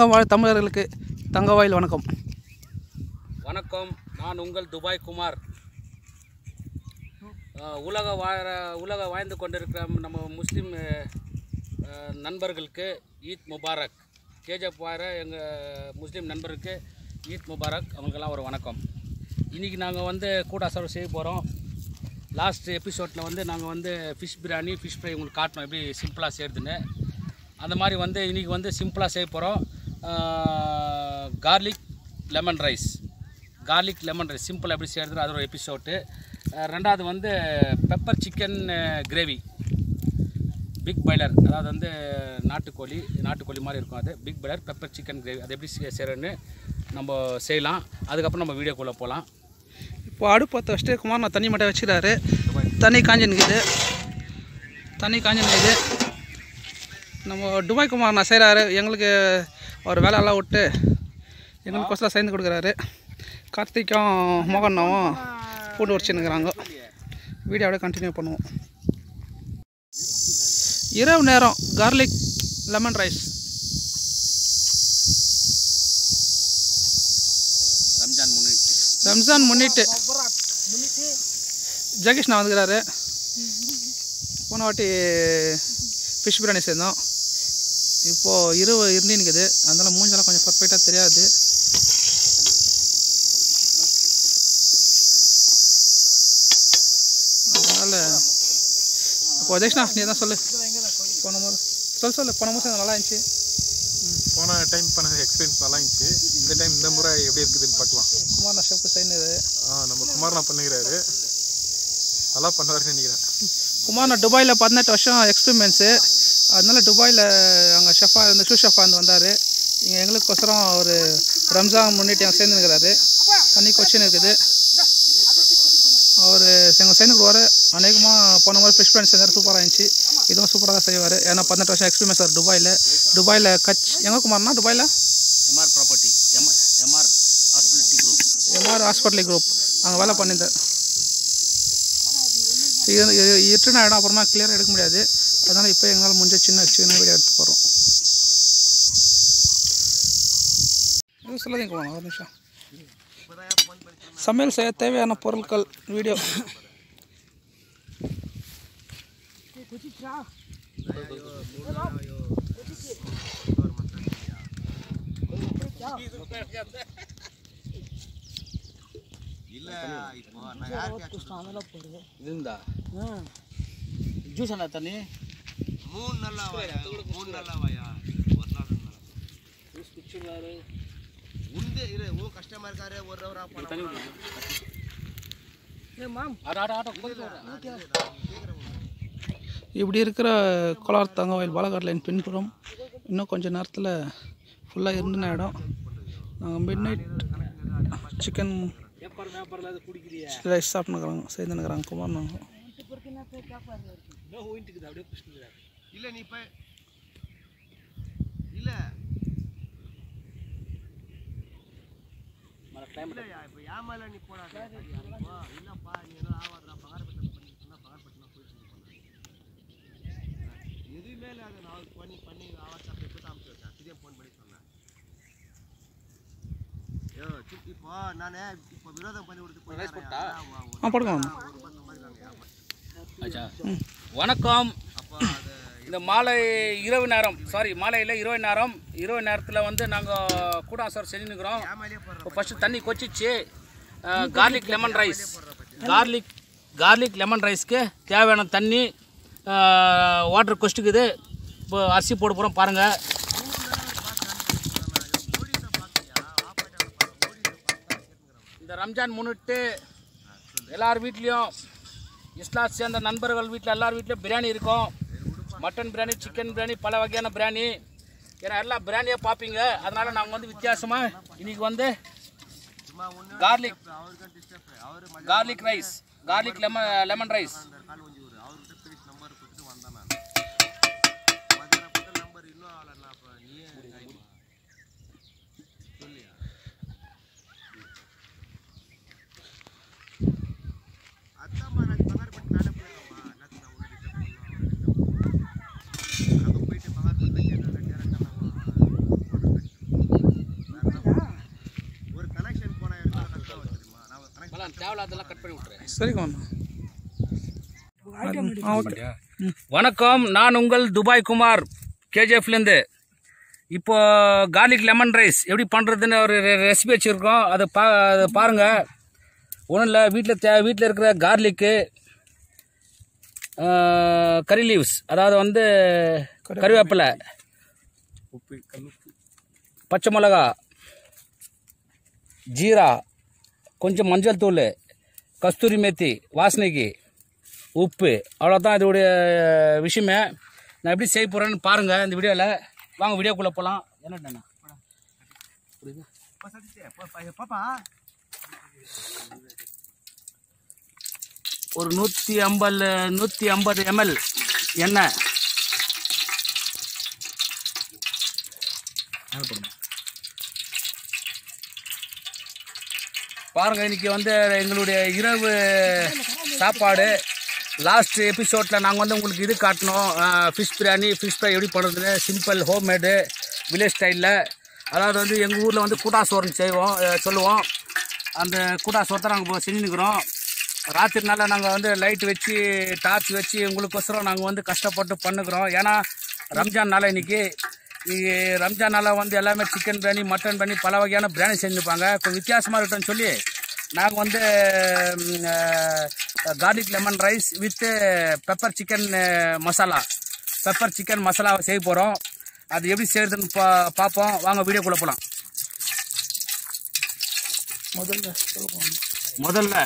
உலகம் வாழ் தமிழர்களுக்கு தங்கவாயில் வணக்கம் வணக்கம் நான் உங்கள் துபாய் குமார் அஹ், உலக வாழ உலக வாழ்ந்து கொண்டிருக்கிற நம்ம முஸ்லீம் அஹ், நண்பர்களுக்கு ஈத் முபாரக் கேஜப் வாழ எங்கள் முஸ்லீம் நண்பருக்கு ஈத் முபாரக் அவங்களுக்கெல்லாம் ஒரு வணக்கம் இன்றைக்கி நாங்கள் வந்து கூட அசர்வ் செய்ய போகிறோம் லாஸ்ட் எபிசோடில் வந்து நாங்கள் வந்து ஃபிஷ் பிரியாணி ஃபிஷ் ஃப்ரை உங்களுக்கு காட்டணும் எப்படி சிம்பிளாக செய்கிறதுன்னு அந்த மாதிரி வந்து இன்றைக்கி வந்து சிம்பிளாக செய்ய போகிறோம் garlic lemon rice garlic lemon rice simple எப்படி செய்கிறது அது ஒரு எபிசோட்டு ரெண்டாவது வந்து pepper chicken gravy big boiler அதாவது வந்து நாட்டுக்கோழி நாட்டுக்கோழி மாதிரி இருக்கும் அது big boiler pepper chicken gravy அது எப்படி செய்- செய்கிறேன்னு நம்ம செய்யலாம் அதுக்கப்புறம் நம்ம வீடியோக்குள்ளே போகலாம் இப்போ அடுப்பு பற்ற வச்சுட்டு குமார் நான் தண்ணி மட்டும் வச்சுக்கிறாரு தண்ணி காஞ்சி நிற்குது தண்ணி காஞ்சி நிற்குது நம்ம துபாய் குமார் நான் செய்கிறாரு எங்களுக்கு ஒரு வேலையெல்லாம் விட்டு எங்களுக்கு கொசலாம் சேர்ந்து கொடுக்குறாரு கார்த்திக்கும் மோகனாவும் பூண்டு உரிச்சுன்னுக்குறாங்க வீடியோ அப்படியே கண்டினியூ பண்ணுவோம் இரவு நேரம் கார்லிக் லெமன் ரைஸ் ரம்ஜான் முன்னிட்டு ரம்ஜான் முன்னிட்டு ஜெகேஷ் நான் வந்துக்கிறாரு போன வாட்டி ஃபிஷ் பிரியாணி சேர்ந்தோம் இப்போது இரவு இருந்தி நிற்குது அதனால மூஞ்செல்லாம் கொஞ்சம் பர்ஃபெக்டாக தெரியாது அதனால் இப்போ ஜெகேஷ்ணா நீ தான் சொல்லு போன முறை சொல்லு சொல்லு போன முறை நல்லா இருந்துச்சு போன டைம் பண்ண எக்ஸ்பீரியன்ஸ் நல்லா இருந்துச்சு இந்த டைம் இந்த முறை எப்படி இருக்குதுன்னு பார்க்கலாம் குமார் நான் ஷெஃப் செய்யுது ஆ, நம்ம குமார் நான் பண்ணுகிறாரு நல்லா பண்ணுவாருன்னு நினைக்கிறேன் குமார் நான் துபாயில் பதினெட்டு வருஷம் எக்ஸ்பீரியன்ஸு அதனால துபாயில் அங்கே ஷெஃபாக இருந்து ஷூ ஷெஃபாக இருந்து வந்தார் இங்கே எங்களுக்கோசரம் ஒரு ரம்ஜான் முன்னிட்டு அங்கே சேர்ந்துருக்கிறாரு தண்ணி கொச்சின் இருக்குது அவர் எங்கள் சேர்ந்து கொடுவாரு அநேகமாக போன மாதிரி ஃபிஷ் பிரியாணி செஞ்சார் சூப்பராக இருந்துச்சு இதுவும் சூப்பராக தான் செய்வார் ஏன்னா பதினெட்டு வருஷம் எக்ஸ்பீரியன்ஸ் சார் துபாயில் துபாயில் கச் எங்கே குமார்னா துபாயில் MR property M MR hospitality group MR hospital group அங்கே வேலை பண்ணியிருந்தார் இது இது இருட்டுன இடம் அப்புறமா கிளியராக எடுக்க முடியாது அதனால் இப்போ எங்களால் முடிஞ்ச சின்ன சின்ன வீடியோ எடுத்து போகிறோம் எதுவும் சொல்லாதீங்க போகணும் ஒரு நிமிஷம் சமையல் செய்ய தேவையான பொருட்கள் வீடியோ இதுந்தா ஜூஸ் அண்ணா தண்ணி மூணு நல்லா வாயா மூணு நல்லா வாயா ஒரு நாள் ரெண்டு நாள் ஜூஸ் குடிச்சுருவாரு உண்டு இரு உன் கஷ்டமா இருக்காரு ஒரு ரவரா பண்ண ஆட ஆட ஆட கொஞ்சம் இப்படி இருக்கிற கோலார் தங்கவயல் பாலகாட் பின்புறம் இன்னும் கொஞ்சம் நேரத்தில் ஃபுல்லாக இருந்துன இடம் நாங்கள் மிட் நைட் சிக்கன் பேப்பர் பேப்பரில் அது குடிக்கிறியா ரைஸ் சாப்பிட்டுக்கிறாங்க சேர்ந்துனுக்குறாங்க குமார் நாங்கள் இன்னும் ஓயிட்டுக்குது அப்படியே குடிச்சுக்கிறாரு இல்ல நீ இப்ப இல்ல மழை கிளைமேட் இல்லையா இப்ப ஏன் மேல நீ போடாத சரியா? இல்லப்பா நீ என்ன ஆவாடுறா பகாரப்பட்டினம் பண்ணி சொன்னா பகாரப்பட்டினம் போயிட்டு நீ பண்ண எதுவுமே இல்லை அதை நான் பண்ணி பண்ணி வாட்ஸ்அப் இப்போ தான் வச்சேன் இதே ஃபோன் பண்ணி சொன்னேன் ஐயோ சிப் இப்போ நான் இப்போ விரோதம் பண்ணி கொடுத்து ரைஸ் போட்டா? ஆ போட்டுக்கலாம் ஆச்சா வணக்கம் அப்போ அது இந்த மாலை இரவு நேரம் சாரி மாலையில் இரவு நேரம் இரவு நேரத்தில் வந்து நாங்கள் கூடாசோர் செஞ்சுருக்கிறோம் ஏமாலியே போடுறேன் இப்போ ஃபஸ்ட்டு தண்ணி கொச்சிச்சு garlic lemon rice garlic garlic lemon ரைஸ்க்கு தேவையான தண்ணி வாட்டர் கொஸ்ட்டுக்குது இப்போ அரிசி போட போகிறோம் பாருங்கள் இந்த ரம்ஜான் முன்னிட்டு எல்லார் வீட்லேயும் இஸ்லாம் சேர்ந்த நண்பர்கள் வீட்டில் எல்லார் வீட்லேயும் பிரியாணி இருக்கும் மட்டன் பிரியாணி சிக்கன் பிரியாணி பல வகையான பிரியாணி ஏன்னா எல்லாம் பிரியாணியே பார்ப்பீங்க அதனால் நாங்கள் வந்து வித்தியாசமாக இன்றைக்கி வந்து சும்மா ஒன்று கார்லிக் அவருக்கு டிஸ்டர்ப் அவர் garlic rice garlic lemon lemon rice அந்த கால் கொஞ்சம் ஒரு அவர்கிட்ட பேசி நம்பர் கொடுத்துட்டு வந்தேன் நான் மதுரை போட்ட நம்பர் இன்னும் ஆகலை நான் அப்போ நீயே சொல்லியா அத்தாம்மா நான் பங்காரப்பட்டு நானே போயிடுறேம்மா எல்லாத்தையும் நான் உங்களை டிஸ்டர்ப் பண்ணுவேன் அங்கே போயிட்டு பங்காரப்பட்டு கேட்டாங்க டேரக்டாக நான் தேவையில்லாதெல்லாம் கட் பண்ணி விட்டுரு சரி குமார் ஆ ஓகே வணக்கம் நான் உங்கள் துபாய் குமார் கேஜிஎஃப்லேருந்து இப்போ கார்லிக் லெமன் ரைஸ் எப்படி பண்ணுறதுன்னு ஒரு ரெசிபி வச்சுருக்கோம் அதை பா அதை பாருங்கள் ஒன்றும் இல்லை வீட்டில் தே வீட்டில் இருக்கிற கார்லிக்கு கறி லீவ்ஸ் அதாவது வந்து கறிவேப்பிலை உப்பு கல்லுப்பு பச்சை மிளகா ஜீரா கொஞ்சம் மஞ்சள் தூள் கஸ்தூரி மேத்தி வாசனைக்கு உப்பு அவ்வளோதான் இதோடைய விஷயமே நான் எப்படி செய்ய போகிறேன்னு பாருங்கள் இந்த வீடியோவில் வாங்க வீடியோக்குள்ளே போகலாம் என்னண்ணா பாப்பா ஒரு நூற்றி ஐம்பது நூற்றி ஐம்பது எம்எல் எண்ணெய் பாருங்க இன்னைக்கு வந்து எங்களுடைய இரவு சாப்பாடு லாஸ்ட் எபிசோடில் நாங்கள் வந்து உங்களுக்கு இது காட்டினோம் ஃபிஷ் பிரியாணி ஃபிஷ் ஃப்ரை எப்படி பண்ணுறதுன்னு சிம்பிள் ஹோம்மேடு வில்லேஜ் ஸ்டைலில் அதாவது வந்து எங்கள் ஊரில் வந்து கூட்டா சோறுன்னு செய்வோம் அஹ், சொல்லுவோம் அந்த கூட்டா சோறு தான் நாங்கள் செஞ்சுருக்கிறோம் ராத்திரினால நாங்கள் வந்து லைட் வச்சு டார்ச் வச்சு உங்களுக்கோசரம் நாங்கள் வந்து கஷ்டப்பட்டு பண்ணுக்கிறோம் ஏன்னா ரம்ஜான் நாள் இன்னைக்கு இன்னைக்கு ரம்ஜான் நாளில் வந்து எல்லாமே சிக்கன் பிரியாணி மட்டன் பிரியாணி பல வகையான பிரியாணி செஞ்சுப்பாங்க கொஞ்சம் வித்தியாசமாக இருக்கட்டும்னு சொல்லி நாங்கள் வந்து garlic lemon rice with pepper chicken masala pepper chicken மசாலாவை செய்ய போகிறோம் அது எப்படி செய்யறதுன்னு பா பார்ப்போம் வாங்க வீடியோக்குள்ளே போகலாம் முதல்ல சொல்லுவோம் முதல்ல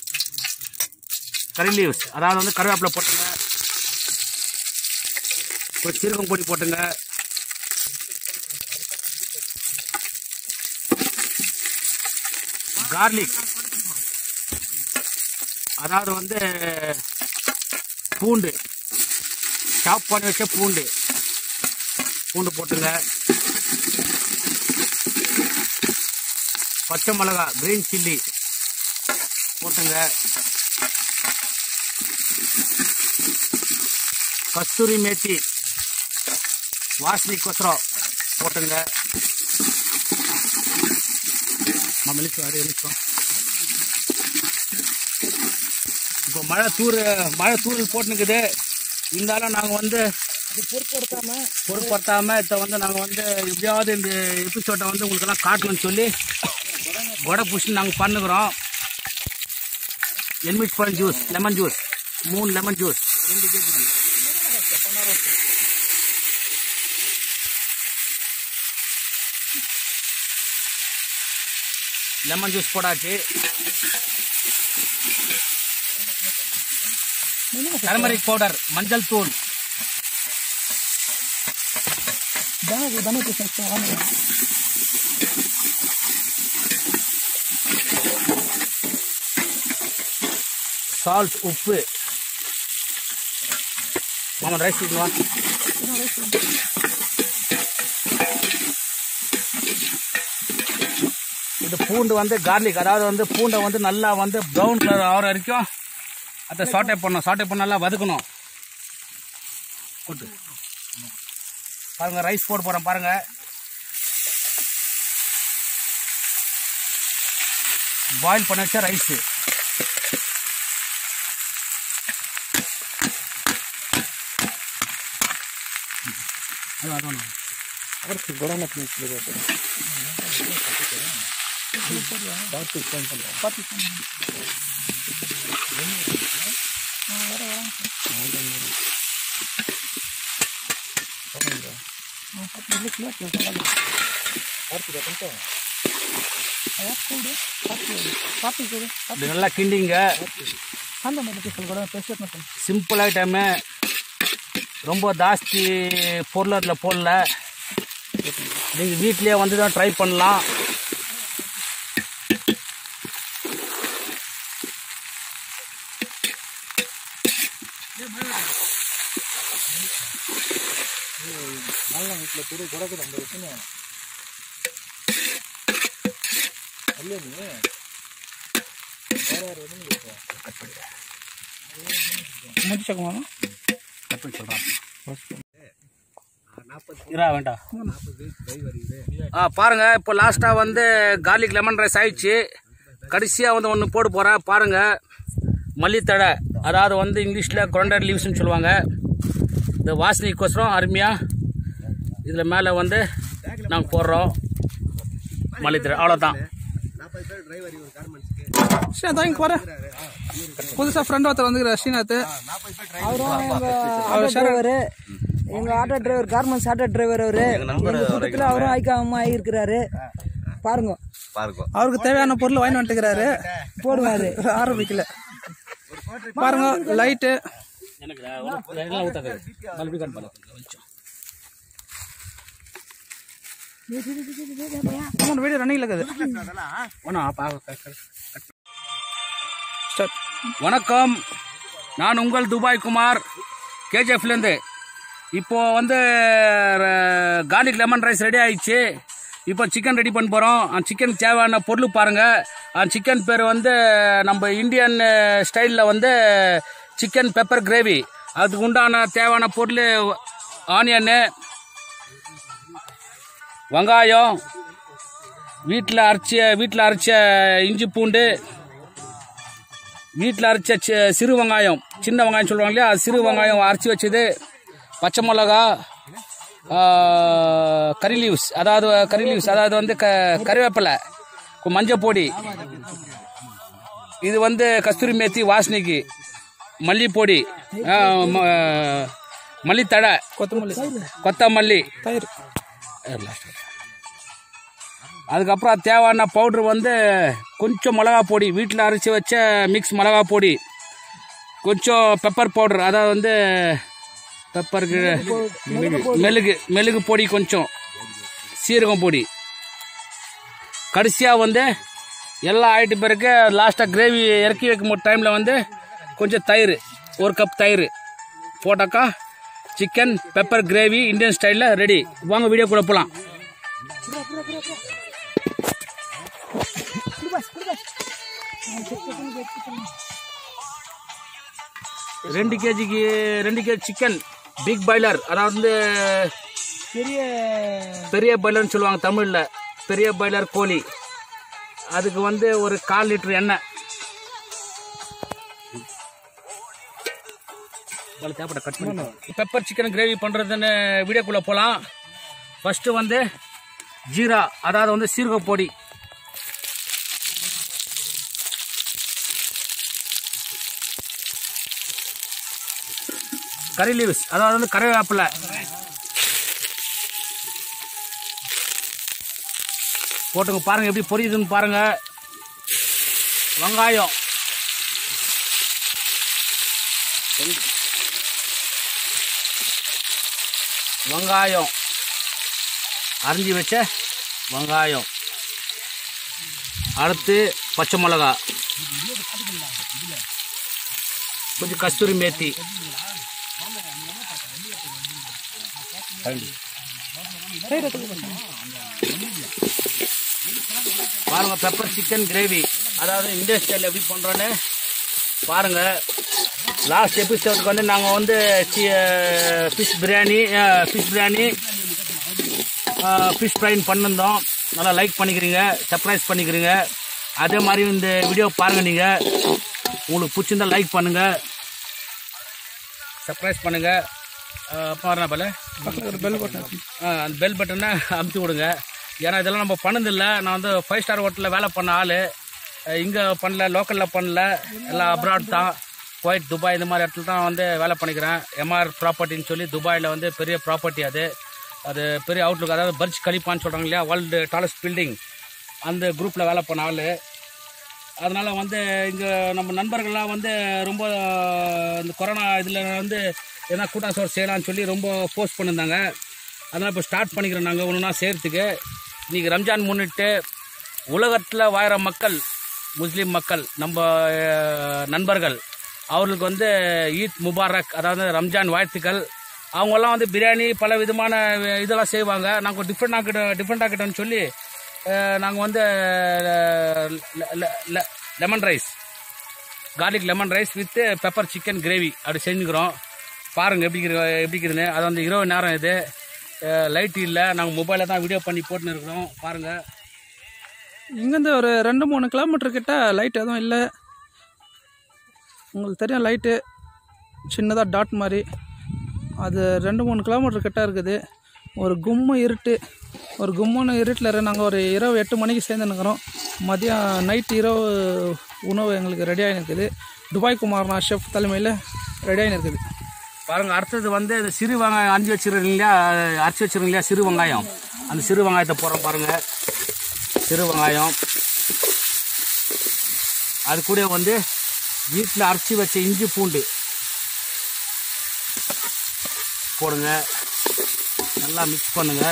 கறி லீவ்ஸ் அதாவது வந்து கருவேப்பிலை போட்டுங்க ஒரு சீரகம் பொடி போட்டுங்க கார்லிக் அதாவது வந்து பூண்டு சாப் பண்ணி வச்ச பூண்டு பூண்டு போட்டுங்க பச்சை மிளகா கிரீன் சில்லி போட்டுங்க கஸ்தூரி மேத்தி வாசனைக்கோசரம் போட்டுங்க மலிச்சோம் அது எலிச்சோம் இப்போ மழை தூர் மழை தூரல் போட்டுனுக்குது இருந்தாலும் நாங்கள் வந்து பொருட்படுத்தாம பொருட்படுத்தாம இதை வந்து நாங்கள் வந்து எப்படியாவது இந்த எபிசோட்டை வந்து உங்களுக்கெல்லாம் காட்டணும்னு சொல்லி கொடை புஷி நாங்கள் பண்ணுகிறோம் எலுமிச் பழம் ஜூஸ் லெமன் ஜூஸ் மூணு லெமன் ஜூஸ் ரெண்டு கேஜி லெமன் ஜூஸ் போடாச்சு டர்மரிக் பவுடர் மஞ்சள் தூள் தனக்கு தனக்கு சஸ்தம் ஆமாம் சால்ட் உப்பு மாமா ரைஸ் வா இது பூண்டு வந்து கார்லிக் அதாவது வந்து பூண்டை வந்து நல்லா வந்து ப்ரௌன் கலர் ஆகிற வரைக்கும் அதை சாட்டை பண்ணணும் சாட்டை பண்ண நல்லா வதக்கணும் போட்டு பாருங்க ரைஸ் போட போகிறேன் பாருங்க பாயில் பண்ண வச்ச ரைஸு அதான் அதான் அவருக்கு கொரோனா பிடிச்சது இது நல்லா கிண்டிங்க அந்த மாதிரி சொல்ல பேசுறது சிம்பிள் ஐட்டமு ரொம்ப ஜாஸ்தி பொருள் அதில் போடல நீங்கள் வீட்லேயே வந்து தான் ட்ரை பண்ணலாம் முடிச்சக்குமா இரா வேண்டாம் ஆ பாருங்க இப்போ லாஸ்ட்டாக வந்து கார்லிக் லெமன் ரைஸ் ஆயிடுச்சு கடைசியாக வந்து ஒன்று போட போகிறேன் பாருங்கள் மல்லித்தழை அதாவது வந்து இங்கிலீஷில் கொரண்டர் லீவ்ஸ்னு சொல்லுவாங்க இந்த வாசனைக்கோசரம் அருமையாக இதில் மேலே வந்து நாங்கள் போடுறோம் மல்லித்தழை அவ்வளோதான் நாற்பது பேர் டிரைவர் இவர் கார்மெண்ட்ஸ்க்கு ஸ்ரீநாத் வாங்கி போகிறேன் புதுசாக ஃப்ரெண்ட் ஒருத்தர் வந்துக்கிறார் ஸ்ரீநாத் அவரும் எங்க ஆட்டோ டிரைவர் எங்க auto driver garments auto driver அவரு எங்க கூட்டத்துல அவரும் ஐக்காம ஆகியிருக்கிறாரு பாருங்க பாருங்க அவருக்கு தேவையான பொருள் வாங்கி வந்துட்டுக்கிறாரு போடுவாரு ஆரம்பிக்கல பாருங்க லைட்டு எனக்கு எல்லாம் ஊற்றாது மறுபடியும் கட் பண்ண வீடியோ ரன்னிங் இருக்குது ஒன்றும் ஸ்டார்ட் வணக்கம் நான் உங்கள் துபாய் குமார் கேஜிஎஃப்லேருந்து இப்போ வந்து கார்லிக் லெமன் ரைஸ் ரெடி ஆயிடுச்சு இப்போ சிக்கன் ரெடி பண்ண போகிறோம் அந்த சிக்கனுக்கு தேவையான பொருள் பாருங்கள் அந்த சிக்கன் பேர் வந்து நம்ம இந்தியன் ஸ்டைலில் வந்து சிக்கன் பெப்பர் கிரேவி அதுக்கு உண்டான தேவையான பொருள் ஆனியன்னு வெங்காயம் வீட்டில் அரைச்ச வீட்டில் அரைச்ச இஞ்சி பூண்டு வீட்டில் அரைச்ச சி- சிறு வெங்காயம் சின்ன வெங்காயம் சொல்லுவாங்க இல்லையா அது சிறு வெங்காயம் அரைச்சி வச்சது பச்சை மிளகா ஆ, கறி லீவ்ஸ் அதாவது கறி லீவ்ஸ் அதாவது வந்து க கறிவேப்பிலை கு- மஞ்சள் பொடி இது வந்து கஸ்தூரி மேத்தி வாசனைக்கு மல்லிப்பொடி ஆ, ம- மல்லித்தழை கொத்தமல்லி கொத்தமல்லி தயிர் அதுக்கப்புறம் அது தேவையான பவுட்ரு வந்து கொஞ்சம் மிளகா பொடி வீட்டில் அரைச்சி வச்ச மிக்ஸ் மிளகா பொடி கொஞ்சம் பெப்பர் பவுடர் அதாவது வந்து பெப்பருக்கு மெழுகு மெழுகு பொடி கொஞ்சம் சீரகம் பொடி கடைசியாக வந்து எல்லாம் ஆயிட்டு பிறகு லாஸ்ட்டாக கிரேவி இறக்கி வைக்கும் டைமில் வந்து கொஞ்சம் தயிர் ஒரு கப் தயிர் போட்டாக்கா சிக்கன் பெப்பர் கிரேவி இந்தியன் ஸ்டைலில் ரெடி வாங்க வீடியோ கூட போகலாம் ரெண்டு கேஜிக்கு ரெண்டு கேஜி சிக்கன் பிக் பாய்லர் அதாவது வந்து பெரிய பெரிய பாய்லர்னு சொல்லுவாங்க தமிழில் பெரிய பாய்லர் கோழி அதுக்கு வந்து ஒரு கால் லிட்டர் எண்ணெய் பெப்பர் சிக்கன் கிரேவி பண்ணுறதுன்னு வீடியோக்குள்ளே போகலாம் ஃபஸ்ட்டு வந்து ஜீரா அதாவது வந்து சீரக பொடி கறி லீவ்ஸ் அதாவது வந்து கறிவேப்பிலை போட்டுங்க பாருங்க எப்படி பொரியுதுன்னு பாருங்க வெங்காயம் வெங்காயம் அரிஞ்சு வச்ச வெங்காயம் அடுத்து பச்சை மிளகா கொஞ்சம் கஸ்தூரி மேத்தி பாருங்க பெப்பர் சிக்கன் கிரேவி அதாவது இந்தியன் ஸ்டைல் எப்படி பண்ணுறோன்னு பாருங்க லாஸ்ட் எபிசோடுக்கு வந்து நாங்கள் வந்து fish biryani fish biryani fish fry பண்ணிருந்தோம் நல்லா லைக் பண்ணிக்கிறீங்க சர்ப்ரைஸ் பண்ணிக்கிறீங்க அதே மாதிரி இந்த வீடியோ பாருங்கள் நீங்கள் உங்களுக்கு பிடிச்சிருந்தா லைக் பண்ணுங்கள் சர்ப்ரைஸ் பண்ணுங்கள் பாருங்க பல பக்கத்துல ஒரு பெல் பட்டன் ஆ, அந்த பெல் பட்டனை அமுத்தி விடுங்க ஏன்னா இதெல்லாம் நம்ம பண்ணதில்லை நான் வந்து ஃபைவ் ஸ்டார் ஹோட்டலில் வேலை பண்ண ஆள் இங்கே பண்ணல லோக்கலில் பண்ணல எல்லாம் அப்ராட் தான் குவைட் துபாய் இந்த மாதிரி இடத்துல தான் வந்து வேலை பண்ணிக்கிறேன் எம்ஆர் ப்ராப்பர்ட்டின்னு சொல்லி துபாயில் வந்து பெரிய ப்ராப்பர்ட்டி அது அது பெரிய அவுட்லுக் அதாவது பர்ஜ் கலிப்பான்னு சொல்கிறாங்க இல்லையா வேர்ல்டு டாலஸ்ட் பில்டிங் அந்த குரூப்பில் வேலை பண்ண ஆள் அதனால் வந்து இங்கே நம்ம நண்பர்கள்லாம் வந்து ரொம்ப இந்த கொரோனா இதில் வந்து எதனா கூட்டா சோறு செய்யலாம்னு சொல்லி ரொம்ப போஸ்ட் பண்ணியிருந்தாங்க அதனால் இப்போ ஸ்டார்ட் பண்ணிக்கிறோம் நாங்கள் ஒன்றுனா செய்கிறதுக்கு இன்றைக்கி ரம்ஜான் முன்னிட்டு உலகத்தில் வாழற மக்கள் முஸ்லீம் மக்கள் நம்ம அஹ், நண்பர்கள் அவர்களுக்கு வந்து ஈத் முபாரக் அதாவது ரம்ஜான் வாழ்த்துக்கள் அவங்கெல்லாம் வந்து பிரியாணி பல விதமான இதெல்லாம் செய்வாங்க நாங்கள் டிஃப்ரெண்ட் ஆக்கிட்டோம் டிஃப்ரெண்ட் ஆக்கிட்டோம்னு சொல்லி நாங்கள் வந்து lemon rice garlic lemon rice with pepper chicken gravy அப்படி செஞ்சுக்கிறோம் பாருங்கள் எப்படி இருக்கு- எப்படி இருக்குதுன்னு அது வந்து இரவு நேரம் இது லைட் இல்லை நாங்கள் மொபைலில் தான் வீடியோ பண்ணி போட்டுன்னு இருக்கிறோம் பாருங்கள் இங்கேருந்து ஒரு ரெண்டு மூணு கிலோமீட்டர் கிட்ட லைட் எதுவும் இல்லை உங்களுக்கு தெரியும் லைட்டு சின்னதாக டாட் மாதிரி அது ரெண்டு மூணு கிலோமீட்டர் கிட்ட இருக்குது ஒரு கும்மு இருட்டு ஒரு கும்முன்னு இருட்டில் நாங்கள் ஒரு இரவு எட்டு மணிக்கு சேர்ந்து நிற்கிறோம் மதியம் நைட் இரவு உணவு எங்களுக்கு ரெடியாகி இருக்குது துபாய் குமார்னா ஷெஃப் தலைமையில் ரெடியாகி இருக்குது பாருங்க அடுத்தது வந்து இந்த சிறு வெங்காயம் அரிஞ்சு வச்சிருக்கீங்க இல்லையா அரைச்சி வச்சிருக்கீங்க இல்லையா சிறு வெங்காயம் அந்த சிறு வெங்காயத்தை போடுறோம் பாருங்க சிறு வெங்காயம் அது கூட வந்து வீட்டில் அரைச்சி வச்ச இஞ்சி பூண்டு போடுங்க நல்லா மிக்ஸ் பண்ணுங்க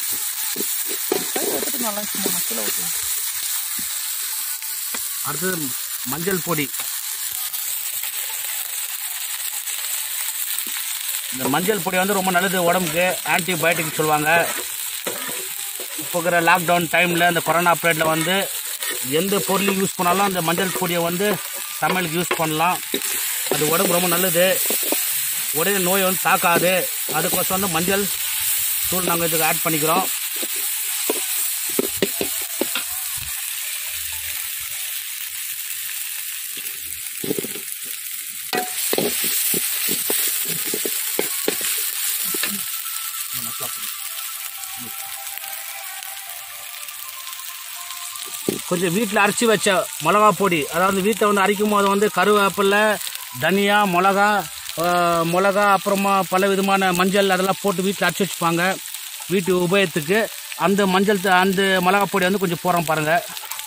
அடுத்தது மஞ்சள் பொடி இந்த மஞ்சள் பொடி வந்து ரொம்ப நல்லது உடம்புக்கு ஆன்டிபயோட்டிக் சொல்லுவாங்க இப்போ இருக்கிற லாக்டவுன் டைமில் இந்த கொரோனா பீரியடில் வந்து எந்த பொருள் யூஸ் பண்ணாலும் அந்த மஞ்சள் பொடியை வந்து சமையலுக்கு யூஸ் பண்ணலாம் அது உடம்பு ரொம்ப நல்லது உடனே நோய் வந்து தாக்காது அதுக்கோசம் வந்து மஞ்சள் தூள் நாங்கள் இதுக்கு ஆட் பண்ணிக்கிறோம் கொஞ்சம் வீட்டில் அரைச்சி வச்ச மிளகா பொடி அதாவது வீட்டில் வந்து அரைக்கும் போது வந்து கருவேப்பிலை தனியா மிளகா ஆஹ், மிளகா அப்புறமா பல விதமான மஞ்சள் அதெல்லாம் போட்டு வீட்டில் அரைச்சி வச்சுப்பாங்க வீட்டு உபயோகத்துக்கு அந்த மஞ்சள் த- அந்த மிளகா பொடி வந்து கொஞ்சம் போகிறோம் பாருங்கள்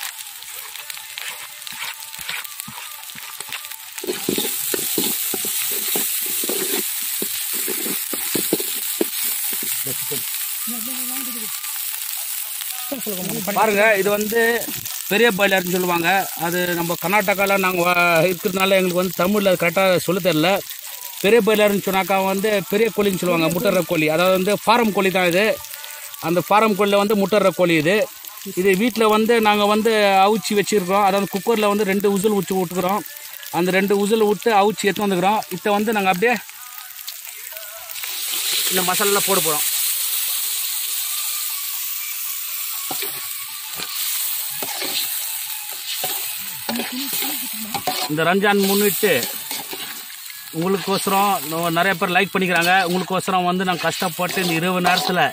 பாருங்க இது வந்து பெரிய பாய்லர்னு சொல்லுவாங்க அது நம்ம கர்நாடகாவில் நாங்கள் இருக்கிறதுனால எங்களுக்கு வந்து தமிழில் கரெக்டாக சொல்ல தெரியல பெரிய பாய்லர்னு சொன்னாக்கா வந்து பெரிய கோழின்னு சொல்லுவாங்க முட்டற கோழி அதாவது வந்து ஃபாரம் கோழி தான் இது அந்த ஃபாரம் கோழியில் வந்து முட்டற கோழி இது இது வீட்டில் வந்து நாங்கள் வந்து அவிச்சு வச்சுருக்கோம் அதாவது குக்கரில் வந்து ரெண்டு உசில் ஊற்றி விட்டுக்கிறோம் அந்த ரெண்டு உசில் விட்டு அவிச்சு எடுத்து வந்துக்கிறோம் இதை வந்து நாங்கள் அப்படியே இந்த மசாலாலாம் போட போகிறோம் இந்த ரம்ஜான் முன்னிட்டு உங்களுக்கோசரம் நோ- நிறைய பேர் லைக் பண்ணிக்கிறாங்க உங்களுக்கோசரம் வந்து நாங்கள் கஷ்டப்பட்டு இந்த இரவு நேரத்தில்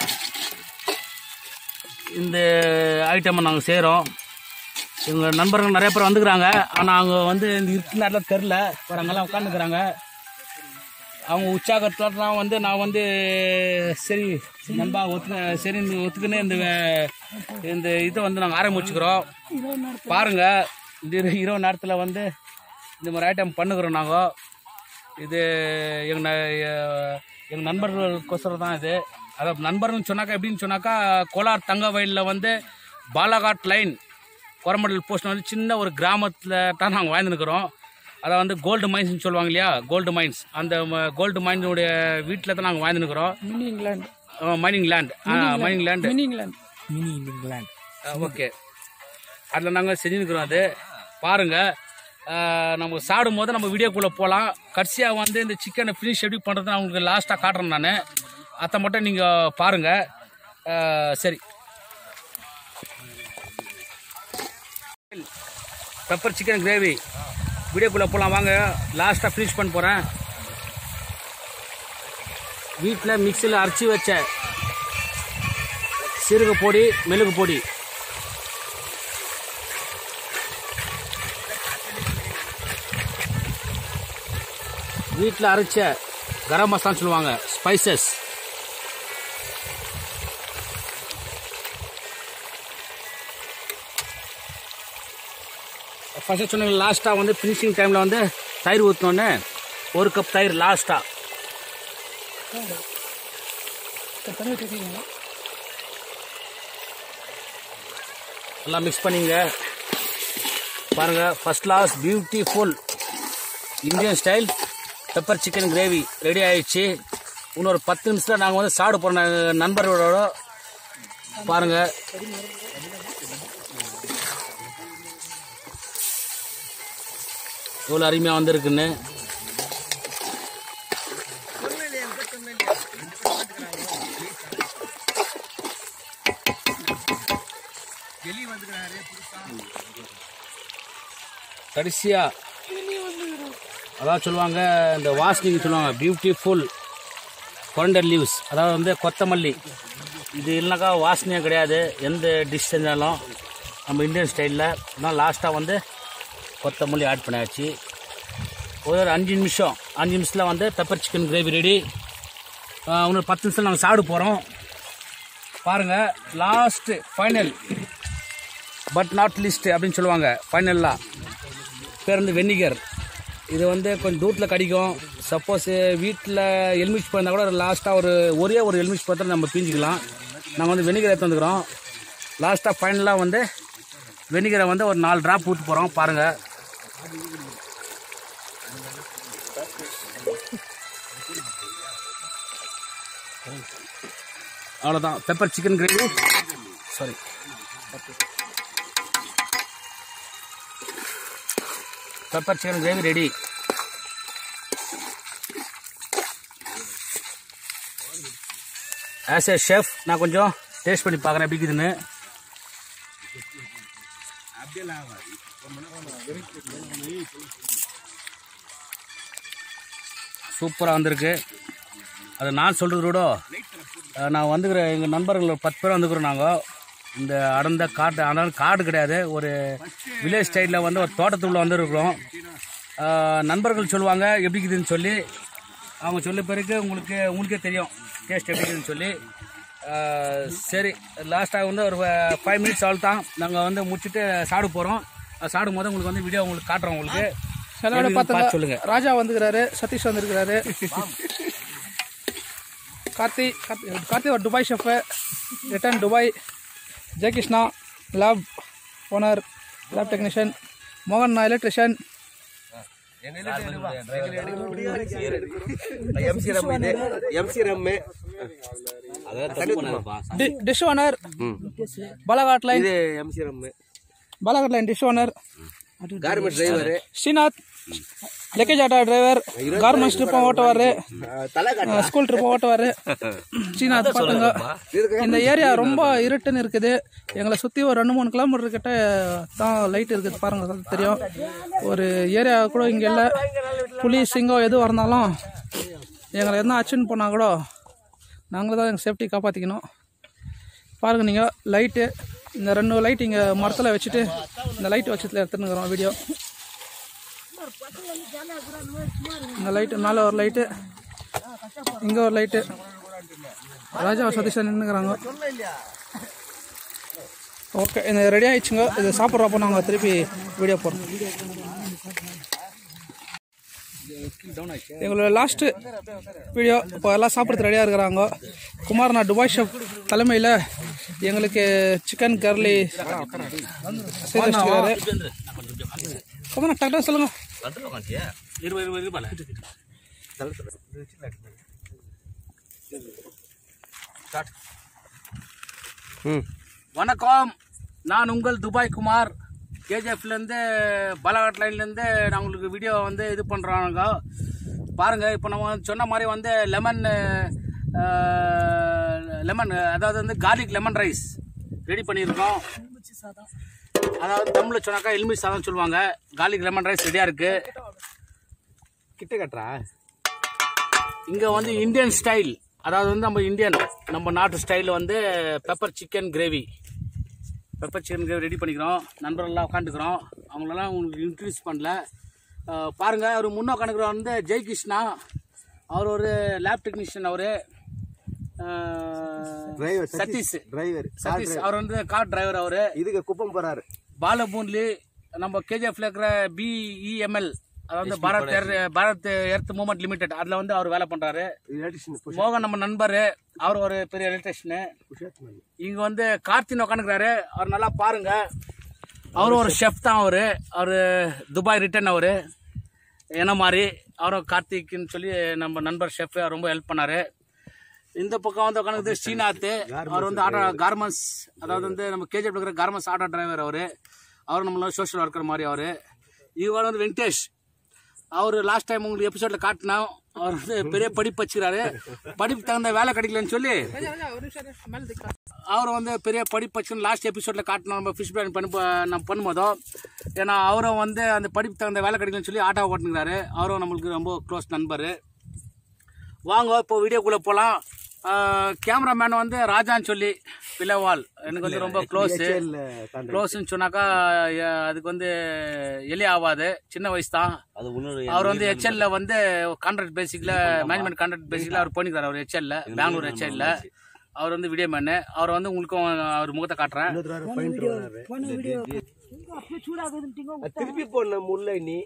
இந்த ஐட்டமை நாங்கள் செய்கிறோம் எங்கள் நண்பர்கள் நிறைய பேர் வந்துக்கிறாங்க ஆனால் அவங்க வந்து இந்த இருட்டு நேரத்தில் தெரில அங்கெல்லாம் உட்காந்துக்கிறாங்க அவங்க உற்சாகத்துலாம் வந்து நான் வந்து சரி நண்பா ஒத்துக்க சரி இந்த ஒத்துக்குன்னு இந்த வே- இந்த இதை வந்து நாங்கள் ஆரம்பிச்சுக்கிறோம் பாருங்க இந்த இரு- இரவு நேரத்தில் வந்து இந்த மாதிரி ஐட்டம் பண்ணுகிறோம் நாங்கள் இது எங்கள் எங்கள் நண்பர்களுக்கோசரம் தான் இது அதாவது நண்பர்கள்னு சொன்னாக்கா எப்படின்னு சொன்னாக்கா கோலார் தங்க வயலில் வந்து பாலாகாட் லைன் கொரமண்டல் போஸ்ட் வந்து சின்ன ஒரு கிராமத்தில் தான் நாங்கள் வாழ்ந்துருக்கிறோம் அதை வந்து கோல்டு மைன்ஸ்னு சொல்லுவாங்க இல்லையா கோல்டு மைன்ஸ் அந்த கோல்டு மைன்ஸுடைய வீட்டில் தான் நாங்கள் வாழ்ந்துருக்கிறோம் mini England mining land mining land mini England mini England okay அதில் நாங்கள் செஞ்சுருக்கிறோம் அது பாருங்கள் நம்ம சாடும் போது நம்ம வீடியோக்குள்ளே போகலாம் கடைசியாக வந்து இந்த சிக்கனை ஃபினிஷ் எப்படி பண்ணுறது நான் உங்களுக்கு லாஸ்ட்டாக காட்டுறேன் நான் அதை மட்டும் நீங்கள் பாருங்கள் சரி பெப்பர் சிக்கன் கிரேவி வீடியோக்குள்ளே போகலாம் வாங்க லாஸ்ட்டாக ஃபினிஷ் பண்ண போகிறேன் வீட்டில் மிக்சியில் அரைச்சி வச்ச சீரக பொடி மிளகு பொடி வீட்டில் அரைச்ச கரம் மசாலா சொல்லுவாங்க ஸ்பைசஸ் ஃபஸ்ட்டு சொன்னீங்க லாஸ்ட்டாக வந்து ஃபினிஷிங் டைமில் வந்து தயிர் ஊற்றினோன்னே ஒரு கப் தயிர் லாஸ்ட்டாக நல்லா மிக்ஸ் பண்ணிங்க பாருங்க first class beautiful Indian style pepper chicken gravy ready ஆயிடுச்சு இன்னொரு பத்து நிமிஷத்தில் நாங்கள் வந்து சாப்பிட போகிறோம் நண்பர்களோட பாருங்க எவ்வளோ அருமையாக வந்திருக்குன்னு கடைசியா அதாவது சொல்லுவாங்க இந்த வாசனைக்கு சொல்லுவாங்க பியூட்டிஃபுல் கொரண்டர் லீவ்ஸ் அதாவது வந்து கொத்தமல்லி இது இல்லைனாக்கா வாசனையே கிடையாது எந்த டிஷ் செஞ்சாலும் நம்ம இந்தியன் ஸ்டைலில் ஆனால் லாஸ்ட்டாக வந்து கொத்தமல்லி ஆட் பண்ணியாச்சு ஒரு அஞ்சு நிமிஷம் அஞ்சு நிமிஷத்தில் வந்து பெப்பர் சிக்கன் கிரேவி ரெடி இன்னொரு பத்து நிமிஷம் நாங்கள் சாப்பிட போகிறோம் பாருங்கள் last final but not least அப்படின்னு சொல்லுவாங்க ஃபைனலாக பேர் வந்து வெனிகர் இது வந்து கொஞ்சம் தூரத்தில் கிடைக்கும் சப்போஸ் வீட்டில் எலுமிச்சு போயிருந்தா கூட லாஸ்ட்டாக ஒரு ஒரே ஒரு எலுமிச்சு பத்திரம் நம்ம பிஞ்சிக்கலாம் நாங்கள் வந்து வெனிகர் எடுத்து வந்துக்கிறோம் லாஸ்ட்டாக ஃபைனலாக வந்து வெனிகரை வந்து ஒரு நாலு ட்ராப் ஊற்றி போகிறோம் பாருங்கள் அவ்வளோதான் pepper chicken gravy sorry pepper chicken gravy ready as a chef நான் கொஞ்சம் டேஸ்ட் பண்ணி பார்க்குறேன் எப்படி இருக்குதுன்னு சூப்பராக வந்திருக்கு அது நான் சொல்கிறது கூட அஹ், நான் வந்துக்கிற எங்கள் நண்பர்கள் ஒரு பத்து பேர் வந்துக்கிறோம் நாங்கள் இந்த அடர்ந்த காட்டு ஆனால் காடு கிடையாது ஒரு வில்லேஜ் ஸ்டைலில் வந்து ஒரு தோட்டத்துக்குள்ளே வந்துருக்குறோம் அஹ், நண்பர்கள் சொல்லுவாங்க எப்படி இருக்குதுன்னு சொல்லி அவங்க சொல்ல பிறகு உங்களுக்கு உங்களுக்கே தெரியும் டேஸ்ட் எப்படி இருக்குதுன்னு சொல்லி அஹ், சரி லாஸ்ட்டாக வந்து ஒரு ஃபைவ் மினிட்ஸ் அவ்வளோ தான் நாங்கள் வந்து முடிச்சுட்டு சாப்பிட போகிறோம் சாப்பிடும் போது உங்களுக்கு வந்து வீடியோ உங்களுக்கு காட்டுறோம் உங்களுக்கு எல்லாரும் எப்படி இருக்குன்னு பார்த்து சொல்லுங்க பார்த்துங்க ராஜா வந்துக்கிறாரு சதீஷ் வந்திருக்கிறாரு கார்த்தி கார்த்தி கார்த்தி ஒரு Dubai chef return Dubai Jayakrishna lab owner lab technician மோகன் நான் எலக்ட்ரிஷியன் எம்சி ரம் இது எம்சி ரம்மு டிஷ் ஓனர் பாலாகாட் லைன் இது எம்சி ரம்மு Balaghat line dish owner garment driver Srinath luggage auto driver garments ட்ரிப்பும் ஓட்டுவார் தலை காட்டு ஸ்கூல் ட்ரிப் ஓட்டுவார் ஸ்ரீநாத் பார்த்துங்க இந்த ஏரியா ரொம்ப இருட்டுன்னு இருக்குது எங்களை சுற்றி ஒரு ரெண்டு மூணு கிலோமீட்டர் கிட்ட தான் லைட் இருக்குது பாருங்க அது தெரியும் ஒரு ஏரியா கூட இங்கே இல்லை புலி சிங்கம் எதுவும் இருந்தாலும் எங்களை எதுனா அச்சுன்னு போனால் கூட நாங்களே தான் எங்கள் சேஃப்டி காப்பாற்றிக்கணும் பாருங்கள் நீங்கள் லைட்டு இந்த ரெண்டு லைட் இங்கே மரத்தில் வச்சுட்டு இந்த லைட் வச்சத்தில் எடுத்துனுக்குறோம் வீடியோ இந்த லைட்டு மேலே ஒரு லைட்டு இங்கே ஒரு லைட்டு ராஜா சதீஷா நின்றுக்கிறாங்க ஓகே இந்த ரெடி ஆயிடுச்சுங்க இது சாப்பிட்றப்போ நாங்கள் திருப்பி வீடியோ போடுறோம் எங்களோட லாஸ்ட்டு வீடியோ இப்போ எல்லாம் சாப்பிட்றது ரெடியாக இருக்கிறாங்க குமார் நான் துபாய் ஷெஃப் தலைமையில் எங்களுக்கு சிக்கன் கர்லி செய்து வச்சுக்கிறாரு குமார் டக்குனு சொல்லுங்கள் இருபது இருபது ரூபாய் வணக்கம் நான் உங்கள் துபாய் குமார் கேஜிஎஃப்லேருந்து பாலாகாட் லைன்லேருந்து நான் உங்களுக்கு வீடியோ வந்து இது பண்ணுறாங்க பாருங்கள் இப்போ நம்ம சொன்ன மாதிரி வந்து லெமன் லெமன் அதாவது வந்து கார்லிக் லெமன் ரைஸ் ரெடி பண்ணியிருக்கோம் அதாவது தமிழில் சொன்னாக்கா எலுமிச்சை சாதம் சொல்லுவாங்க கார்லிக் லெமன் ரைஸ் ரெடியாக இருக்குது கிட்ட கட்டுறா இங்கே வந்து இந்தியன் ஸ்டைல் அதாவது வந்து நம்ம இந்தியன் நம்ம நாட்டு ஸ்டைலில் வந்து pepper chicken gravy pepper chicken gravy ready பண்ணிக்கிறோம் நண்பர்கள்லாம் உட்காந்துக்கிறோம் அவங்களெல்லாம் உங்களுக்கு இன்ட்ரடியூஸ் பண்ணல அஹ் பாருங்க அவர் முன்னே உட்காந்துக்கிறவர் வந்து ஜெய்கிருஷ்ணா அவர் ஒரு லேப் டெக்னீஷியன் அவர் டிரைவர் சதீஷ் டிரைவர் சதீஷ் அவர் வந்து கார் டிரைவர் அவர் இதுக்கு குப்பம் போறாரு பாலபூன்லி நம்ம கேஜிஎஃப்ல இருக்கிற பிஇஎம்எல் அதாவது Bharat Air Bharat Earth Movement Limited அதில் வந்து அவர் வேலை பண்ணுறாரு எலக்ட்ரிஷியன் மோகன் நம்ம நண்பர் அவர் ஒரு பெரிய எலக்ட்ரிஷியனு இங்க வந்து கார்த்தின் உட்காந்துக்கிறாரு அவர் நல்லா பாருங்க அவர் ஒரு ஷெஃப் தான் அவரு அவர் துபாய் ரிட்டர்ன் அவரு என்ன மாதிரி அவரும் கார்த்திக்னு சொல்லி நம்ம நண்பர் ஷெஃப் ரொம்ப ஹெல்ப் பண்ணாரு இந்த பக்கம் வந்து உட்காந்து ஸ்ரீநாத் அவர் வந்து ஆட்டோ கார்மெண்ட்ஸ் அதாவது வந்து நம்ம கேஜிஎஃப் இருக்கிற கார்மெண்ட்ஸ் ஆட்டோ டிரைவர் அவர் அவர் நம்மள சோஷியல் ஒர்க்கர் மாதிரி அவர் இவர் வந்து வெங்கடேஷ் அவர் லாஸ்ட் டைம் உங்களுக்கு எபிசோடில் காட்டினோம் அவர் வந்து பெரிய படிப்பு வச்சுக்கிறாரு படிப்பு தகுந்த வேலை கிடைக்கலன்னு சொல்லி அவர் வந்து பெரிய படிப்பு வச்சுன்னு லாஸ்ட் எபிசோடில் காட்டினோம் நம்ம ஃபிஷ் பிளான் பண்ணி நம்ம பண்ணும்போதோ ஏன்னா அவரும் வந்து அந்த படிப்பு தகுந்த வேலை கிடைக்கலன்னு சொல்லி ஆட்டோவை ஓட்டுங்கிறாரு அவரும் நம்மளுக்கு ரொம்ப க்ளோஸ் நண்பர் வாங்க இப்போ வீடியோக்குள்ளே போகலாம் கேமராமேன் வந்து ராஜான்னு சொல்லி பிளவால் எனக்கு வந்து ரொம்ப க்ளோஸு க்ளோஸ்ன்னு சொன்னாக்கா அஹ், அதுக்கு வந்து எலி ஆகாது சின்ன வயசு தான் அது இன்னொரு அவர் வந்து ஹெச்எல்ல வந்து கான்ட்ராக்ட் பேசிக்ல மேனேஜ்மெண்ட் கான்ட்ராக்ட் பேசிக்ல அவர் பண்ணிக்கிறார் அவர் ஹெச்எல்ல பெங்களூர் ஹெச்எல்ல அவர் வந்து வீடியோ மேனு அவர் வந்து உங்களுக்கும் அவர் முகத்தை காட்டுறேன் திருப்பி போன முல்லை நீ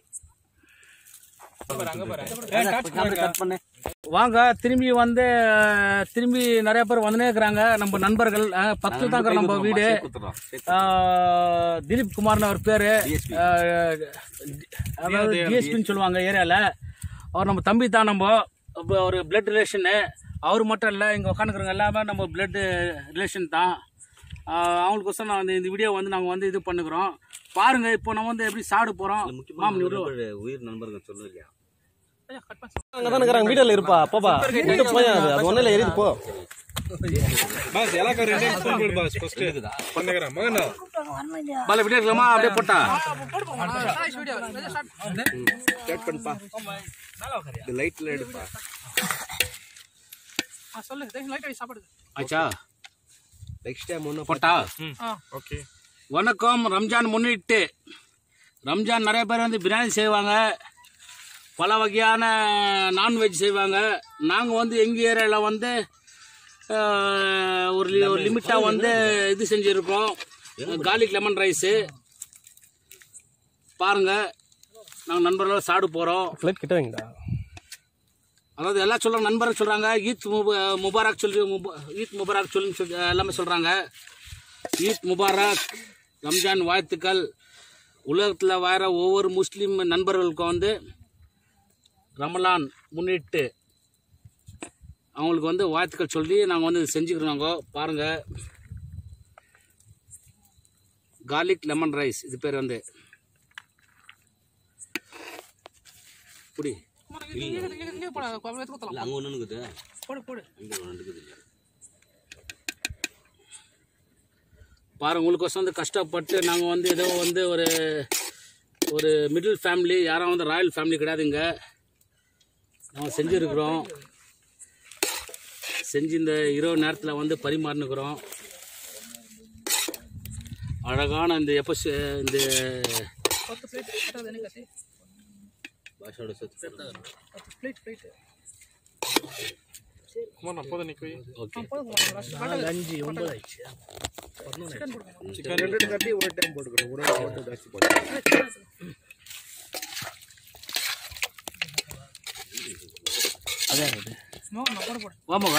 வாங்க திரும்பி வந்து அஹ், திரும்பி நிறைய பேர் வந்துனே இருக்கிறாங்க நம்ம நண்பர்கள் அஹ், பக்கத்துல தான் இருக்கிற நம்ம வீடு அஹ், திலீப் குமார்னு அவர் பேரு அஹ், அதாவது டிஎஸ்பின்னு சொல்லுவாங்க ஏரியால அவர் நம்ம தம்பி தான் நம்ம அப்ப ஒரு பிளட் ரிலேஷனு அவர் மட்டும் இல்லை இங்கே உட்காந்துக்கிறவங்க எல்லாமே நம்ம பிளட் ரிலேஷன் தான் அஹ், அவங்களுக்கோசரம் நான் வந்து இந்த வீடியோ வந்து நாங்கள் வந்து இது பண்ணுக்கிறோம் பாருங்க இப்போ நம்ம வந்து எப்படி சாப்பிட போகிறோம் மாமன் இவ்வளோ உயிர் நண்பர்கள் சொல்லுறியா அங்கதான் இருக்கிறாங்க வீடியோல இருப்பா போப்பா விட்டு போய் அது அது ஒண்ணும் இல்ல எரியுது போ பாஸ் ಎಲ್ಲ ரெண்டே ஃபோன் போடு பாஸ் ஃபர்ஸ்ட் பண்ணுகிறேன் மகன் பல வீடியோ இருக்கலாமா அப்படியே போட்டா ஸ்டார்ட் பண்ணுப்பா இந்த லைட்ல எடுப்பா ஆச்சா நெக்ஸ்ட் டைம் ஒன்றும் போட்டா ஓகே வணக்கம் ரம்ஜான் முன்னிட்டு ரம்ஜான் நிறைய பேர் வந்து பிரியாணி செய்வாங்க பல வகையான நான்வெஜ் செய்வாங்க நாங்கள் வந்து எங்கள் ஏரியாவில் வந்து ஆஹ், ஒரு லி- ஒரு லிமிட்டாக வந்து இது செஞ்சுருக்கோம் கார்லிக் லெமன் ரைஸு பாருங்கள் நாங்கள் நண்பர்களோட சாப்பிட போகிறோம் ஃபிளைட் கிட்ட வைங்கடா அதாவது எல்லாம் சொல்கிறாங்க நண்பர்கள் சொல்கிறாங்க ஈத் முப- முபாரக் சொல்லி முப- ஈத் முபாரக் சொல்லி சொல்லி எல்லாமே சொல்கிறாங்க ஈத் முபாரக் ரம்ஜான் வாழ்த்துக்கள் உலகத்தில் வர ஒவ்வொரு முஸ்லீம் நண்பர்களுக்கும் வந்து ரமலான் முன்னிட்டு அவங்களுக்கு வந்து வாழ்த்துக்கள் சொல்லி நாங்கள் வந்து செஞ்சுக்கிறோங்க பாருங்கள் கார்லிக் லெமன் ரைஸ் இது பேர் வந்து புடி இல்லை அங்கே ஒன்று இருக்குது இங்கே ஒன்று இருக்குது இல்லை பாருங்க உங்களுக்கோசம் வந்து கஷ்டப்பட்டு நாங்கள் வந்து ஏதோ வந்து ஒரு ஒரு மிடில் ஃபேமிலி யாரும் வந்து ராயல் ஃபேமிலி கிடையாதுங்க நாங்கள் செஞ்சுருக்குறோம் செஞ்சு இந்த இரவு நேரத்தில் வந்து பரிமாறினுக்கிறோம் அழகான இந்த எப்போ இந்த பாஷோட சொத்து குமார் நான் போதும் நிக்கோய் ஓகே ரெண்டு கட்டி ஒரு டைம் போட்டுக்கிறோம் ஒரு போட்டு ஜாஸ்தி போட்டு வாமாவா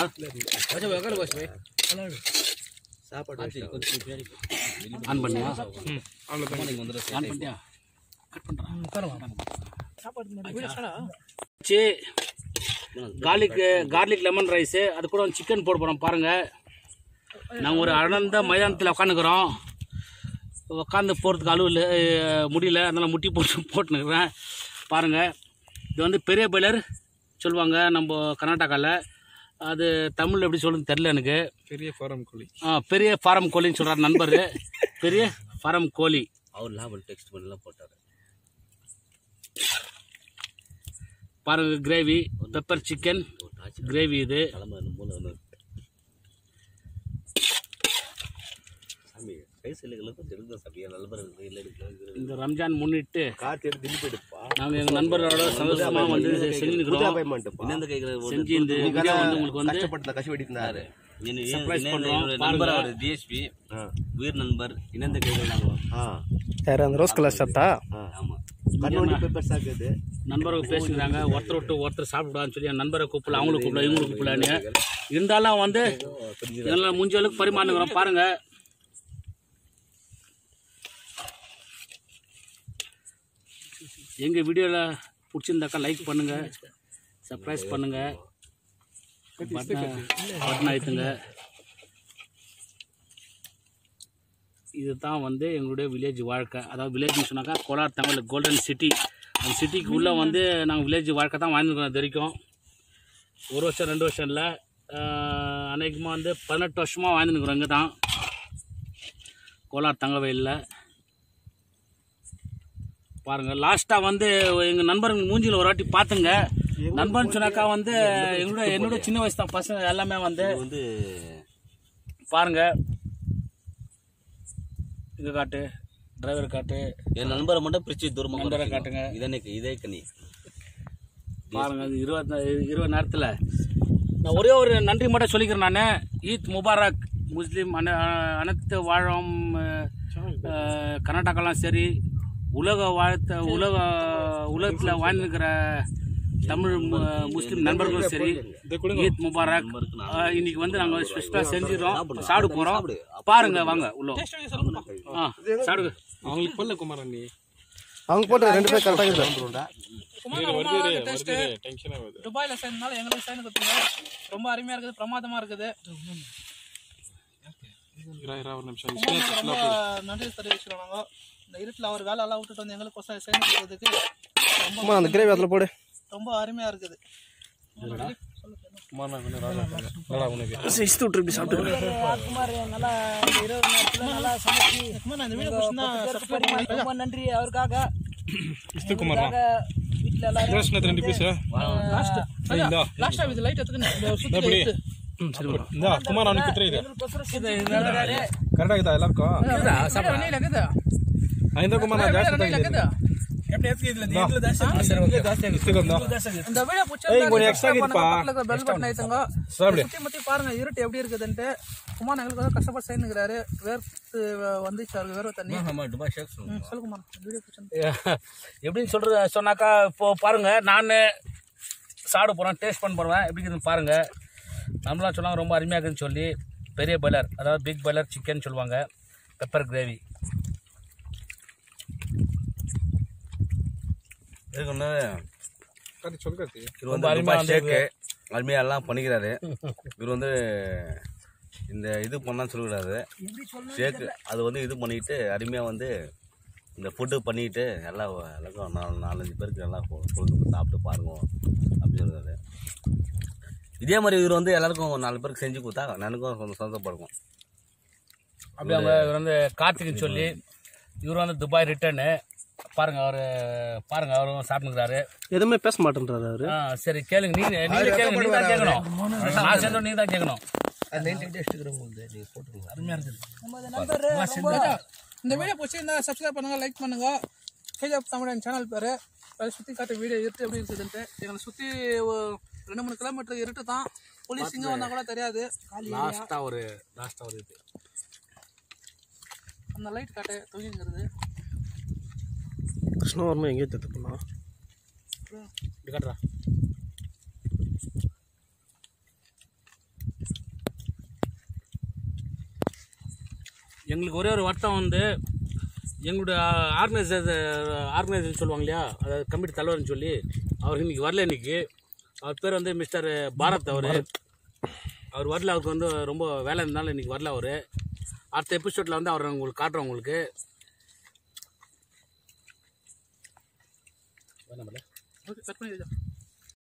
சாப்பாடு ஆன் பண்ணியா அவ்வளோதான் ஆன் பண்ணியா கட் பண்ணுறேன் சரி கார்லிக் கார்லிக் லெமன் ரைஸு அது கூட சிக்கன் போட போகிறோம் பாருங்கள் நாங்கள் ஒரு அடர்ந்த மைதானத்தில் உட்காந்துக்கிறோம் உட்காந்து போகிறதுக்கு அளவு இல்லை அஹ், முடியல அதனால் முட்டி போட்டு போட்டுனுக்குறேன் பாருங்கள் இது வந்து பெரிய பாய்லர் சொல்லுவாங்க நம்ம கர்நாடகாவில் அது தமிழ் எப்படி சொல்லுன்னு தெரில எனக்கு பெரிய ஃபாரம் கோழி ஆ, பெரிய ஃபாரம் கோழின்னு சொல்கிறார் நண்பர் பெரிய ஃபாரம் கோழி அவர் லாபம் டெக்ஸ்ட் பண்ணலாம் போட்டார் பாருங்க கிரேவி பெப்பர் சிக்கன் கிரேவி இது கிளம்ப மூணு ஒன்று சாமி கைஸ் இல்லைகளுக்கும் தெரிஞ்ச சாமியா நண்பர்களுக்கு இல்லை இந்த ரம்ஜான் முன்னிட்டு காத்து எடுத்து திருப்பி எடுப்பா நாங்கள் எங்கள் நண்பர்களோட சந்தோஷமாக வந்து செஞ்சுருக்கிறோம் இன்னந்த கைகளை செஞ்சு இந்த வீடியோ வந்து உங்களுக்கு வந்து கஷ்டப்பட்டு கஷ்டப்பட்டு Surprise பண்றோம். நண்பர் பாருங்க. அவர் டிஎஸ்பி உயிர் நண்பர் இணைந்த கைகள் நாங்கள் யாரு அந்த ரோஸ் கலர் ஷர்ட்டா ஆமாம் கண்ணோடி பேப்பர் சாக்குது நண்பர்கள் பேசிக்கிறாங்க ஒருத்தர் விட்டு ஒருத்தர் சாப்பிடுவான்னு சொல்லி என் நண்பரை கூப்பிடல அவங்களை கூப்பிடல இவங்களை கூப்பிடலான்னு இருந்தாலும் வந்து எல்லாம் முடிஞ்ச அளவுக்கு பரிமாறுகிறோம் பாருங்க எங்கள் வீடியோவில் பிடிச்சிருந்தாக்கா லைக் பண்ணுங்கள் சர்ப்ரைஸ் பண்ணுங்கள் பட்டன் பட்டன் அழுத்துங்க இதுதான் வந்து எங்களுடைய வில்லேஜ் வாழ்க்கை அதாவது வில்லேஜ்னு சொன்னாக்கா கோலார் தமிழ் கோல்டன் சிட்டி அந்த சிட்டிக்கு உள்ளே வந்து நாங்கள் வில்லேஜ் வாழ்க்கை தான் வாழ்ந்துருக்கோம் இது வரைக்கும் ஒரு வருஷம் ரெண்டு வருஷம் இல்லை அநேகமாக வந்து பதினெட்டு வருஷமாக வாழ்ந்துருக்குறோம் இங்கே தான் கோலார் தங்கவயலில் பாருங்கள் லாஸ்ட்டாக வந்து எங்கள் நண்பருங்க மூஞ்சியில் ஒரு வாட்டி பார்த்துங்க நண்பன் சொன்னாக்கா வந்து எங்களோட என்னோட சின்ன வயசு தான் பசங்க எல்லாமே வந்து வந்து பாருங்க இது காட்டு டிரைவர் காட்டு என் நண்பரை மட்டும் பிரிச்சு தூரமா நண்பரை காட்டுங்க. இதே இதே கனி பாருங்க இது இருபது இருபது நேரத்தில் நான் ஒரே ஒரு நன்றி மட்டும் சொல்லிக்கிறேன் நான் ஈத் முபாரக் முஸ்லீம் அன அனைத்து வாழும் அஹ், கர்நாடகாலாம் சரி உலக வாழ்த்த உலக உலகத்தில் வாழ்ந்துருக்கிற தமிழ் மு- முஸ்லீம் நண்பர்களும் சரி ஈத் முபாரக் அஹ், இன்னைக்கு வந்து நாங்கள் ஸ்பெஷலாக செஞ்சிடறோம் சாப்பிட போகிறோம் பாருங்க வாங்க உள்ள ஆ சாப்பிடுங்க அவங்களுக்கு பண்ணல குமாரன் நீ அவங்க போட்டு ரெண்டு பேர் கரெக்டாக இருக்குது டென்ஷன் ஆகுது துபாயில் சேர்ந்தனால எங்களுக்கு சேர்ந்து கொடுத்தீங்க ரொம்ப அருமையாக இருக்குது பிரமாதமாக இருக்குது இரா இரா ஒரு நிமிஷம் குமாரனுக்கு ரொம்ப நன்றி தெரிவிச்சுக்கிறோம் நாங்கள் இந்த இருட்டில் அவர் வேலை எல்லாம் விட்டுட்டு வந்து எங்களுக்கு கொசம் சேர்ந்து கொடுத்ததுக்கு ரொம்ப அம்மா அந்த கிரேவி அதில் போடு ரொம்ப அருமையாக இருக்குது சிக்ஸ்த்து விட்டு இப்படி சாப்பிட்டு ராஜ்குமார் நல்லா இந்த இரவு நேரத்துல நல்லா சமைச்சு சும்மா நான் இந்த வீடியோ பிடிச்சிருந்தா சப்ஸ்கிரைப் பண்ணி ரொம்ப நன்றி அவருக்காக குமாரா அவருக்காக வீட்டில் எல்லாரும் யோசனை ரெண்டு பீஸ் லாஸ்ட் இந்தா லாஸ்ட்டாக இது லைட் எடுத்துக்கணும் இந்த சுற்றி எப்படி எடுத்து இந்தா குமார் அவனுக்கு குத்துறது எங்களுக்கோசரம் செஞ்சு கரெக்டாக இருக்குதா எல்லாருக்கும் வெண்ணில இருக்குது ஐந்தா குமார் நான் ஜாஸ்தி வெண்ணில இருக்குது இஸ்துக்கந்தா இந்த வீடியோ பிடிச்சிருந்தா பெல் பட்டன் அழுத்துங்க சாப்பிடு சுத்தி முத்தி பாருங்க இருட்டு எப்படி இருக்குதுன்ட்டு குமார் எங்களுக்கு வந்து கஷ்டப்பட்டு சேர்ந்துக்கிறாரு வேர்த்து வந்துச்சு அவருக்கு வேர்வை தண்ணி ம், சொல்லு குமார் வீடியோ பிடிச்சிருந்தா எப்படின்னு சொல்றது சொன்னாக்கா இப்போ பாருங்க நான் சாப்பிட போகிறேன் டேஸ்ட் பண்ண போகிறேன் எப்படி இருக்குதுன்னு பாருங்க நம்மளாம் சொன்னாங்க ரொம்ப அருமையாக இருக்குதுன்னு சொல்லி பெரிய பாய்லர் அதாவது பிக் பாய்லர் சிக்கன் சொல்லுவாங்க பெப்பர் கிரேவி இருக்குன்னு கார்த்தி சொல் கார்த்தி இவர் வந்து துபாய் ஷேக்கு அருமையா எல்லாம் பண்ணிக்கிறாரு இவர் வந்து இந்த இது பண்ணான்னு சொல்லக்கூடாது ஷேக்கு அது வந்து இது பண்ணிட்டு அருமையாக வந்து இந்த ஃபுட்டு பண்ணிட்டு எல்லாம் எல்லாருக்கும் நாலு நாலஞ்சு பேருக்கு எல்லாம் கொ- கொடுத்து சாப்பிட்டு பாருங்க அப்படின்னு சொல்றாரு இதே மாதிரி இவர் வந்து எல்லாருக்கும் ஒரு நாலு பேருக்கு செஞ்சு கொடுத்தா எனக்கும் கொஞ்சம் சந்தோஷப்படுக்கும் அப்படி அவங்க இவர் வந்து கார்த்திக்னு சொல்லி இவர் வந்து துபாய் ரிட்டர்னு பாருங்க அவர் பாருங்க அவரும் சாப்பிட்டுக்கிறாரு எதுவுமே பேச மாட்டேன்றாரு அவரு ஆ சரி கேளுங்க நீங்க நீங்க கேளுங்க நீங்க தான் கேட்கணும் நான் சேர்ந்தோம் நீங்க தான் கேட்கணும் நமது நண்பர் ரொம்ப இந்த வீடியோ பிடிச்சிருந்தா சப்ஸ்கிரைப் பண்ணுங்க லைக் பண்ணுங்க கேஜப் தமிழன் சேனல் பேரு அதை சுற்றி காட்ட வீடியோ இருட்டு எப்படி இருக்குதுன்ட்டு எங்களை சுற்றி ரெண்டு மூணு கிலோமீட்டர் இருட்டு தான் போலீஸ் இங்கே வந்தால் கூட தெரியாது காலி area. லாஸ்ட்டாக ஒரு லாஸ்ட்டாக ஒரு இது அந்த லைட் காட்டு தொங்கிங்கிறது கிருஷ்ணவர்மா எங்கேயோ தத்து பண்ணா இப்படி காட்டுறா எங்களுக்கு ஒரே ஒரு வருத்தம் வந்து எங்களுடைய ஆர்கனைசர் ஆர்கனைசர் சொல்லுவாங்க இல்லையா அதாவது கமிட்டி தலைவர்னு சொல்லி அவர் இன்னைக்கு வரல இன்னைக்கு அவர் பேர் வந்து மிஸ்டர் பாரத் அவர் அவர் வரல அவருக்கு வந்து ரொம்ப வேலை இருந்தாலும் இன்னைக்கு வரல அவர் அடுத்த எபிசோடில் வந்து அவர் உங்களுக்கு காட்டுறோம் உங்களுக்கு ஓகே கட் பண்ணி